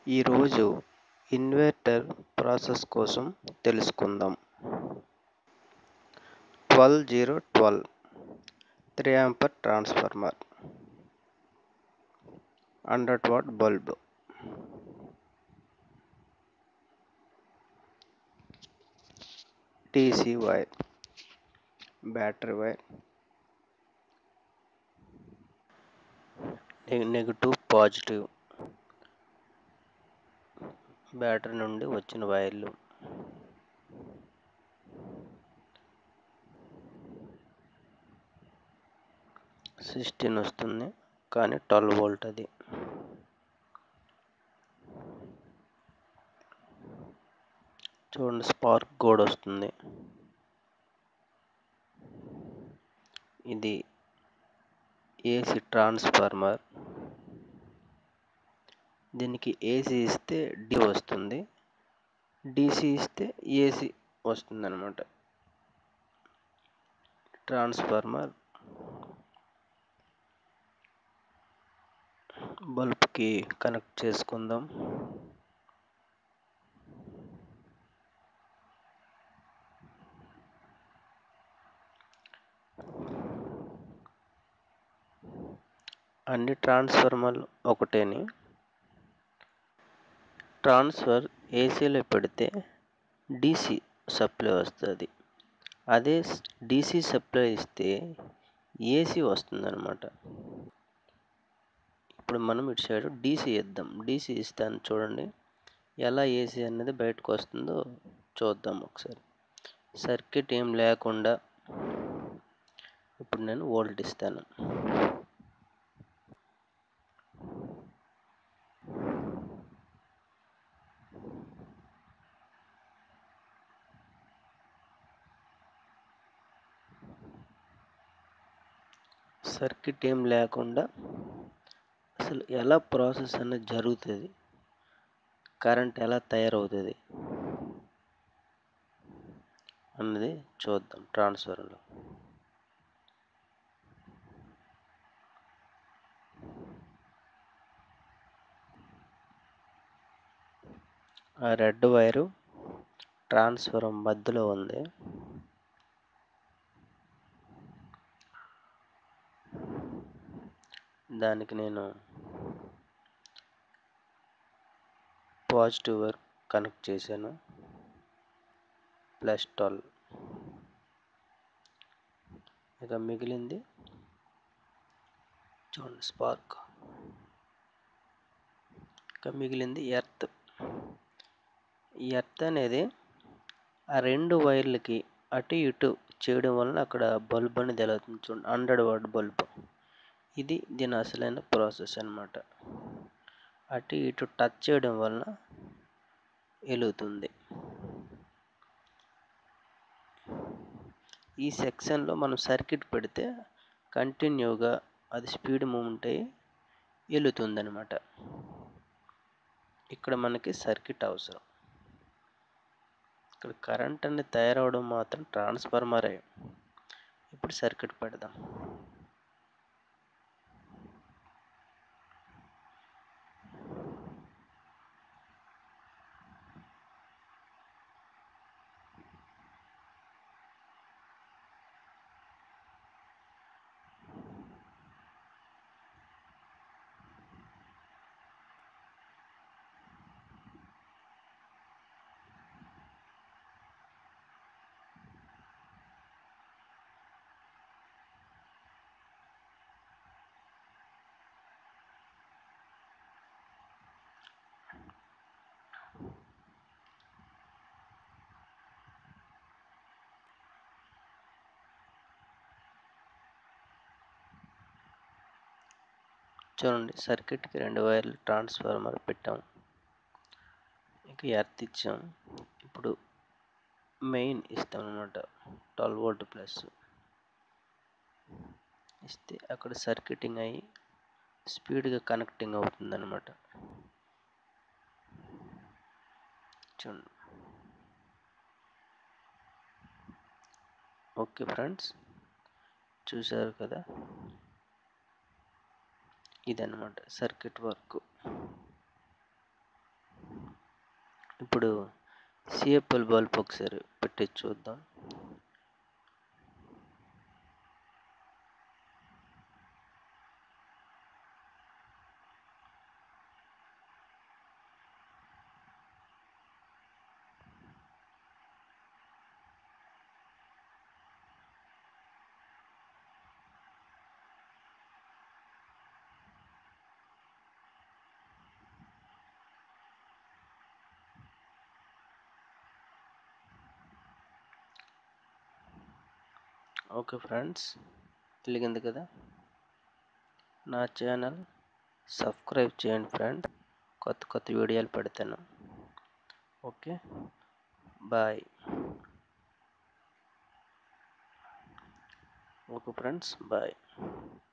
ఈరోజు inverter process కోసం తెలుసుకుందాం twelve zero twelve three ampere transformer hundred watt bulb TC wire battery wire negative positive battery నుండి వచ్చిన వైర్లు సిక్స్టీన్ వస్తుంది కానీ ట్వెల్వ్ వోల్ట్ అది చూడండి స్పార్క్ కోడ్ వస్తుంది ఇది ఏసీ ట్రాన్స్ఫార్మర్ దీనికి ఏసీ ఇస్తే డి వస్తుంది డిసి ఇస్తే ఏసీ వస్తుంది అనమాట ట్రాన్స్ఫార్మర్ బల్బ్కి కనెక్ట్ చేసుకుందాం అన్ని ట్రాన్స్ఫార్మర్లు ఒకటేని ట్రాన్స్ఫర్ ఏసీలో పెడితే డీసీ సప్లై వస్తుంది అదే డీసీ సప్లై ఇస్తే ఏసీ వస్తుందన్నమాట ఇప్పుడు మనం ఇటు సైడ్ డీసీ ఇద్దాం డీసీ ఇస్తాను చూడండి ఎలా ఏసీ అనేది బయటకు వస్తుందో చూద్దాం ఒకసారి సర్క్యూట్ ఏం లేకుండా ఇప్పుడు నేను వోల్ట్ ఇస్తాను సర్క్యూట్ ఏం లేకుండా అసలు ఎలా ప్రాసెస్ అనేది జరుగుతుంది కరెంట్ ఎలా తయారవుతుంది అన్నది చూద్దాం ట్రాన్స్ఫర్లో ఆ రెడ్ వైరు ట్రాన్స్ఫరం మధ్యలో ఉంది దానికి నేను పాజిటివ్ వైర్ కనెక్ట్ చేశాను ప్లస్ ట్వెల్వ్ ఇక మిగిలింది చూడండి స్పార్క్ ఇక మిగిలింది ఎర్త్ ఈ ఎర్త్ అనేది ఆ రెండు వైర్లకి అటు ఇటు చేయడం వలన అక్కడ బల్బ్ అనేది వెలుగుతుంది చూడండి హండ్రెడ్ వాట్ బల్బ్ ఇది దీని అసలైన ప్రాసెస్ అనమాట అటు ఇటు టచ్ చేయడం వలన వెలుగుతుంది ఈ సెక్షన్లో మనం సర్క్యూట్ పెడితే కంటిన్యూగా అది స్పీడ్ మూమెంట్ అయ్యి వెలుగుతుంది అనమాట ఇక్కడ మనకి సర్క్యూట్ అవసరం ఇక్కడ కరెంట్ అనేది తయారవడం మాత్రం ట్రాన్స్ఫార్మరే ఇప్పుడు సర్క్యూట్ పెడదాం చూడండి సర్క్యూట్కి రెండు వైర్లు ట్రాన్స్ఫార్మర్ పెట్టాం ఇక ఎర్త్ ఇచ్చాం ఇప్పుడు మెయిన్ ఇస్తాం అనమాట ట్వెల్వ్ వోల్ట్ ప్లస్ ఇస్తే అక్కడ సర్క్యూటింగ్ అయ్యి స్పీడ్గా కనెక్టింగ్ అవుతుంది అనమాట చూడండి ఓకే ఫ్రెండ్స్ చూశారు కదా ఇదన్నమాట సర్క్యూట్ వర్క్ ఇప్పుడు సిఎఫ్ఎల్ బల్బ్ ఒకసారి పెట్టి చూద్దాం ఓకే ఫ్రెండ్స్ వెలిగింది కదా నా ఛానల్ సబ్స్క్రైబ్ చేయండి ఫ్రెండ్ కొత్త కొత్త వీడియోలు పెడతాను okay bye okay friends bye